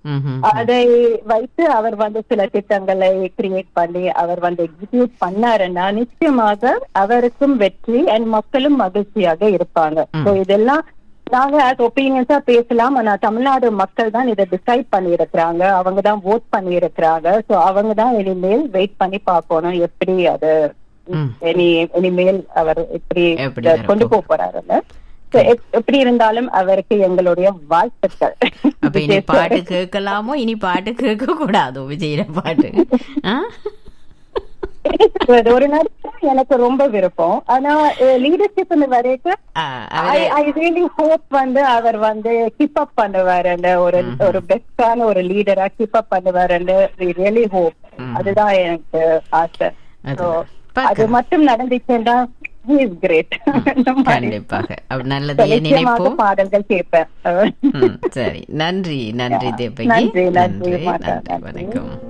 ம்ஹும். அதை வைத்து அவர் வந்து சில திட்டங்களை கிரியேட் பண்ணி அவர் வந்து எக்ஸிக்யூட் பண்ணாருன்னா நிச்சயமாக அவருக்கும் வெற்றி அண்ட் மக்களும் மகிழ்ச்சியாக இருப்பாங்க சோ இதெல்லாம் நாங்க as ஒப்பீனியன்ஸா பேசலாம் ஆனா தமிழ்நாடு மக்கள் தான் இதை டிசைட் பண்ணி இருக்கிறாங்க அவங்க தான் ஓட் பண்ணி இருக்கிறாங்க சோ அவங்க தான் இனிமேல் வெயிட் பண்ணி பார்க்கணும் எப்படி அது ம். இனி இனிமேல் அவர் எப்படி எப்படி இதை வரப்போ- கொண்டு போக போறாருன்னு So, எப்- எப்படி இருந்தாலும் அவருக்கு எங்களுடைய வாழ்த்துக்கள் அப்ப இனி விஜய் sir. பாட்டு கேட்கலாமோ இனி பாட்டு கேட்க கூடாதோ விஜயில பாட்டு ஆ? அது ஒரு நடிகர் எனக்கு ரொம்ப விருப்பம் ஆனா லீடர்ஷிப் வரைக்கும் ஆ, அவரு- ஐ ரியலி ஹோப் வந்து அவர் வந்து கீப் அப் பண்ணுவாருன்னு ஒரு ஒரு பெஸ்டான ஒரு லீடரா கீப் அப் பண்ணுவாருன்னு ரியலி ஹோப் அதுதான் எனக்கு ஆசை அது So, பார்க்கலாம். அது மட்டும் நடந்துச்சுன்னா இஸ் கிரேட் கண்டிப்பாக அப்ப நல்லதையே நினைப்போம் பாடல்கள் கேட்பேன் ம், சரி நன்றி நன்றி தேவகி நன்றி, நன்றி, நன்றி மாதா, நன்றி நன்றி. வணக்கம்